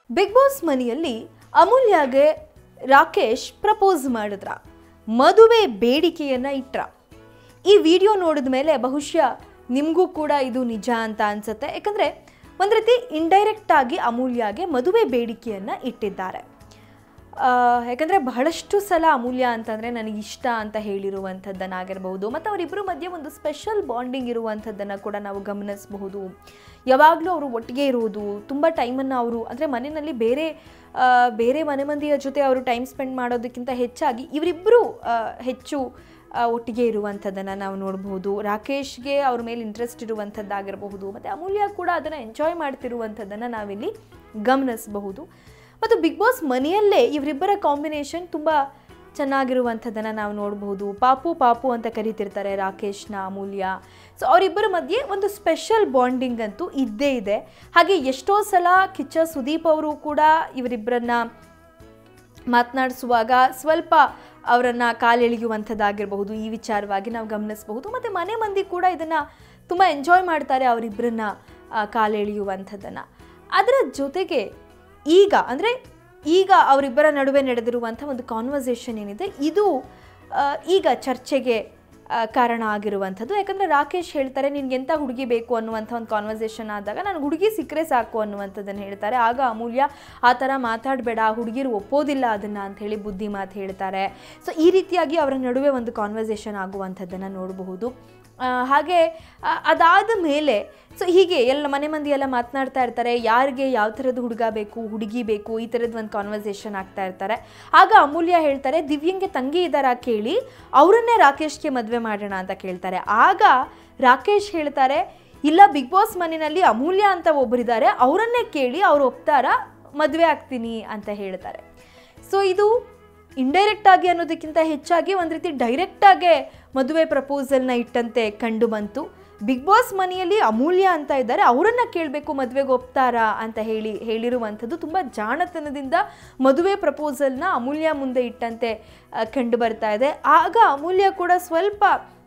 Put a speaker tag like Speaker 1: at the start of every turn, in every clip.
Speaker 1: big boss ಮನೆಯಲ್ಲಿ ಅಮೂಲ್ಯಗೆ Rakesh propose ಮಾಡಿದ್ರ ಮದುವೆ ಬೇಡಿಕೆಯನ್ನ ಇಟ್ರ ಈ ವಿಡಿಯೋ ನೋಡಿದ ಮೇಲೆ ಬಹುಶಃ ನಿಮಗೂ ಕೂಡ ಇದು ನಿಜ ಅಂತ ಅನ್ಸುತ್ತೆ ಯಾಕಂದ್ರೆ ಒಂದು ರೀತಿ ಇಂಡೈರೆಕ್ಟ್ ಆಗಿ ಅಮೂಲ್ಯಗೆ ಮದುವೆ ಬೇಡಿಕೆಯನ್ನ ಇಟ್ಟಿದ್ದಾರೆ ಆ, ಯಾಕಂದ್ರೆ ಬಹಳಷ್ಟು ಸಲ ಅಮೂಲ್ಯ ಅಂತಂದ್ರೆ ನನಗೆ ಇಷ್ಟ ಅಂತ ಹೇಳಿರುವಂಥದ್ದನ್ನಾಗಿರ್ಬಹುದು ಮತ್ತು ಅವರಿಬ್ಬರ ಮಧ್ಯೆ ಒಂದು ಸ್ಪೆಷಲ್ ಬಾಂಡಿಂಗ್ ಇರುವಂಥದ್ದನ್ನು ಕೂಡ ನಾವು ಗಮನಿಸಬಹುದು ಯಾವಾಗಲೂ ಅವರು ಒಟ್ಟಿಗೆ ಇರುವುದು ತುಂಬ ಟೈಮನ್ನು ಅವರು ಅಂದರೆ ಮನೆಯಲ್ಲಿ ಬೇರೆ ಆ, ಬೇರೆ ಮನೆ ಮಂದಿಯ ಜೊತೆ ಅವರು ಟೈಮ್ ಸ್ಪೆಂಡ್ ಮಾಡೋದಕ್ಕಿಂತ ಹೆಚ್ಚಾಗಿ ಇವರಿಬ್ಬರು ಹೆಚ್ಚು ಆ, ಒಟ್ಟಿಗೆ ಇರುವಂಥದ್ದನ್ನು ನಾವು ನೋಡಬಹುದು ರಾಕೇಶ್ಗೆ ಅವ್ರ ಮೇಲೆ ಇಂಟ್ರೆಸ್ಟ್ ಇರುವಂಥದ್ದಾಗಿರಬಹುದು ಮತ್ತು ಅಮೂಲ್ಯ ಕೂಡ ಅದನ್ನು ಎಂಜಾಯ್ ಮಾಡ್ತಿರುವಂಥದ್ದನ್ನು ನಾವಿಲ್ಲಿ ಗಮನಿಸಬಹುದು ಮತ್ತು ಬಿಗ್ ಬಾಸ್ ಮನೆಯಲ್ಲೇ ಇವರಿಬ್ಬರ ಕಾಂಬಿನೇಷನ್ ತುಂಬ ಚೆನ್ನಾಗಿರುವಂಥದ್ದನ್ನು ನಾವು ನೋಡಬಹುದು ಪಾಪು ಪಾಪು ಅಂತ ಕರಿತಿರ್ತಾರೆ ರಾಕೇಶ್ನ ಅಮೂಲ್ಯ ಸೊ ಅವರಿಬ್ಬರ ಮಧ್ಯೆ ಒಂದು ಸ್ಪೆಷಲ್ ಬಾಂಡಿಂಗ್ ಅಂತೂ ಇದ್ದೇ ಇದೆ ಹಾಗೆ ಎಷ್ಟೋ ಸಲ ಕಿಚ್ಚ ಸುದೀಪ್ ಅವರು ಕೂಡ ಇವರಿಬ್ಬರನ್ನ ಮಾತನಾಡಿಸುವಾಗ ಸ್ವಲ್ಪ ಅವರನ್ನು ಕಾಲೆಳೆಯುವಂಥದ್ದಾಗಿರಬಹುದು ಈ ವಿಚಾರವಾಗಿ ನಾವು ಗಮನಿಸಬಹುದು ಮತ್ತು ಮನೆ ಮಂದಿ ಕೂಡ ಇದನ್ನು ತುಂಬ ಎಂಜಾಯ್ ಮಾಡ್ತಾರೆ ಅವರಿಬ್ಬರನ್ನ ಕಾಲೆಳೆಯುವಂಥದ್ದನ್ನು ಅದರ ಜೊತೆಗೆ ಈಗ ಅಂದರೆ ಈಗ ಅವರಿಬ್ಬರ ನಡುವೆ ನಡೆದಿರುವಂಥ ಒಂದು ಕಾನ್ವರ್ಸೇಷನ್ ಏನಿದೆ ಇದು ಆ, ಈಗ ಚರ್ಚೆಗೆ ಆ, ಕಾರಣ ಆಗಿರುವಂಥದ್ದು ಯಾಕಂದರೆ ರಾಕೇಶ್ ಹೇಳ್ತಾರೆ ನಿನ್ಗೆ ಎಂಥ ಹುಡುಗಿ ಬೇಕು ಅನ್ನುವಂಥ ಒಂದು ಕಾನ್ವರ್ಸೇಷನ್ ಆದಾಗ ನನಗೆ ಹುಡುಗಿ ಸಿಕ್ಕರೆ ಸಾಕು ಅನ್ನುವಂಥದ್ದನ್ನು ಹೇಳ್ತಾರೆ ಆಗ ಅಮೂಲ್ಯ ಆ ಥರ ಮಾತಾಡಬೇಡ ಹುಡುಗಿರು ಒಪ್ಪೋದಿಲ್ಲ ಅದನ್ನು ಅಂತ ಹೇಳಿ ಬುದ್ಧಿ ಮಾತು ಹೇಳ್ತಾರೆ ಸೊ ಈ ರೀತಿಯಾಗಿ ಅವರ ನಡುವೆ ಒಂದು ಕಾನ್ವರ್ಸೇಷನ್ ಆಗುವಂಥದ್ದನ್ನು ನೋಡಬಹುದು ಆ, ಹಾಗೆ ಆ, ಅದಾದ ಮೇಲೆ ಸೊ ಹೀಗೆ ಎಲ್ಲ ಮನೆ ಮಂದಿ ಎಲ್ಲ ಮಾತನಾಡ್ತಾ ಇರ್ತಾರೆ ಯಾರಿಗೆ ಯಾವ ಥರದ ಹುಡುಗ ಬೇಕು ಹುಡುಗಿ ಬೇಕು ಈ ಥರದ್ದು ಒಂದು ಕಾನ್ವರ್ಸೇಷನ್ ಆಗ್ತಾ ಇರ್ತಾರೆ ಆಗ ಅಮೂಲ್ಯ ಹೇಳ್ತಾರೆ ದಿವ್ಯಂಗೆ ತಂಗಿ ಇದ್ದಾರಾ ಕೇಳಿ ಅವರನ್ನೇ ರಾಕೇಶ್ಗೆ ಮದುವೆ ಮಾಡೋಣ ಅಂತ ಕೇಳ್ತಾರೆ ಆಗ ರಾಕೇಶ್ ಹೇಳ್ತಾರೆ ಇಲ್ಲ ಬಿಗ್ ಬಾಸ್ ಮನೆಯಲ್ಲಿ ಅಮೂಲ್ಯ ಅಂತ ಒಬ್ಬರಿದ್ದಾರೆ ಅವರನ್ನೇ ಕೇಳಿ ಅವ್ರು ಒಪ್ತಾರಾ ಮದುವೆ ಆಗ್ತೀನಿ ಅಂತ ಹೇಳ್ತಾರೆ ಸೊ ಇದು ಇಂಡೈರೆಕ್ಟ್ ಆಗಿ ಅನ್ನೋದಕ್ಕಿಂತ ಹೆಚ್ಚಾಗಿ ಒಂದು ರೀತಿ ಡೈರೆಕ್ಟ್ ಆಗೇ ಮದುವೆ ಪ್ರಪೋಸಲ್ನ ಇಟ್ಟಂತೆ ಕಂಡು ಬಂತು ಬಿಗ್ ಬಾಸ್ ಮನೆಯಲ್ಲಿ ಅಮೂಲ್ಯ ಅಂತ ಇದ್ದಾರೆ ಅವರನ್ನ ಕೇಳಬೇಕು ಮದುವೆಗೆ ಒಪ್ತಾರಾ ಅಂತ ಹೇಳಿ ಹೇಳಿರುವಂಥದ್ದು ತುಂಬ ಜಾಣತನದಿಂದ ಮದುವೆ ಪ್ರಪೋಸಲ್ನ ಅಮೂಲ್ಯ ಮುಂದೆ ಇಟ್ಟಂತೆ ಆ, ಕಂಡು ಬರ್ತಾ ಇದೆ ಆಗ ಅಮೂಲ್ಯ ಕೂಡ ಸ್ವಲ್ಪ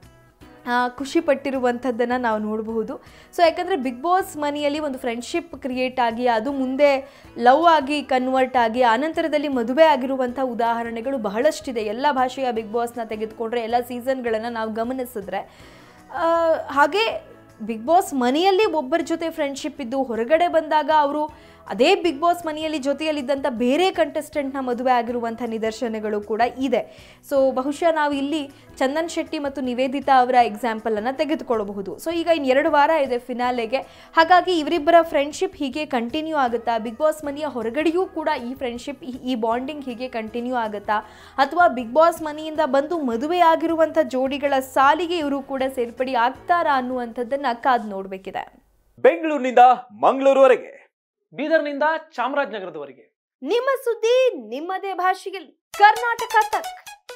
Speaker 1: ಆ, ಖುಷಿ ಪಟ್ಟಿರುವಂಥದ್ದನ್ನು ನಾವು ನೋಡಬಹುದು ಸೊ ಯಾಕಂದರೆ ಬಿಗ್ ಬಾಸ್ ಮನೆಯಲ್ಲಿ ಒಂದು ಫ್ರೆಂಡ್ಶಿಪ್ ಕ್ರಿಯೇಟ್ ಆಗಿ ಅದು ಮುಂದೆ ಲವ್ ಆಗಿ ಕನ್ವರ್ಟ್ ಆಗಿ ಆನಂತರದಲ್ಲಿ ಮದುವೆ ಆಗಿರುವಂಥ ಉದಾಹರಣೆಗಳು ಬಹಳಷ್ಟಿದೆ ಎಲ್ಲ ಭಾಷೆಯ ಬಿಗ್ ಬಾಸ್ನ ತೆಗೆದುಕೊಂಡ್ರೆ ಎಲ್ಲ ಸೀಸನ್ಗಳನ್ನು ನಾವು ಗಮನಿಸಿದ್ರೆ ಆ, ಹಾಗೆ ಬಿಗ್ ಬಾಸ್ ಮನೆಯಲ್ಲಿ ಒಬ್ಬರ ಜೊತೆ ಫ್ರೆಂಡ್ಶಿಪ್ ಇದ್ದು ಹೊರಗಡೆ ಬಂದಾಗ ಅವರು ಅದೇ ಬಿಗ್ ಬಾಸ್ ಮನೆಯಲ್ಲಿ ಜೊತೆಯಲ್ಲಿದ್ದಂಥ ಬೇರೆ ಕಂಟೆಸ್ಟೆಂಟ್ನ ಮದುವೆ ಆಗಿರುವಂಥ ನಿದರ್ಶನಗಳು ಕೂಡ ಇದೆ ಸೊ ಬಹುಶಃ ನಾವು ಇಲ್ಲಿ ಚಂದನ್ ಶೆಟ್ಟಿ ಮತ್ತು ನಿವೇದಿತಾ ಅವರ ಎಕ್ಸಾಂಪಲನ್ನು ತೆಗೆದುಕೊಳ್ಳಬಹುದು ಸೊ ಈಗ ಇನ್ನು ಎರಡು ವಾರ ಇದೆ ಫಿನಾಲೆಗೆ ಹಾಗಾಗಿ ಇವರಿಬ್ಬರ ಫ್ರೆಂಡ್ಶಿಪ್ ಹೀಗೆ ಕಂಟಿನ್ಯೂ ಆಗುತ್ತಾ ಬಿಗ್ ಬಾಸ್ ಮನೆಯ ಹೊರಗಡೆಯೂ ಕೂಡ ಈ ಫ್ರೆಂಡ್ಶಿಪ್ ಈ ಬಾಂಡಿಂಗ್ ಹೀಗೆ ಕಂಟಿನ್ಯೂ ಆಗುತ್ತಾ ಅಥವಾ ಬಿಗ್ ಬಾಸ್ ಮನೆಯಿಂದ ಬಂದು ಮದುವೆ ಆಗಿರುವಂಥ ಜೋಡಿಗಳ ಸಾಲಿಗೆ ಇವರು ಕೂಡ ಸೇರ್ಪಡೆ ಆಗ್ತಾರಾ ಅನ್ನುವಂಥದ್ದನ್ನು ಕಾದು ನೋಡಬೇಕಿದೆ
Speaker 2: ಬೆಂಗಳೂರಿನಿಂದ ಮಂಗಳೂರುವರೆಗೆ
Speaker 3: ಬೀದರ್ನಿಂದ ಚಾಮರಾಜನಗರದವರೆಗೆ
Speaker 1: ನಿಮ್ಮ ಸುದ್ದಿ ನಿಮ್ಮದೇ ಭಾಷೆಯಲ್ಲಿ ಕರ್ನಾಟಕ ತಕ್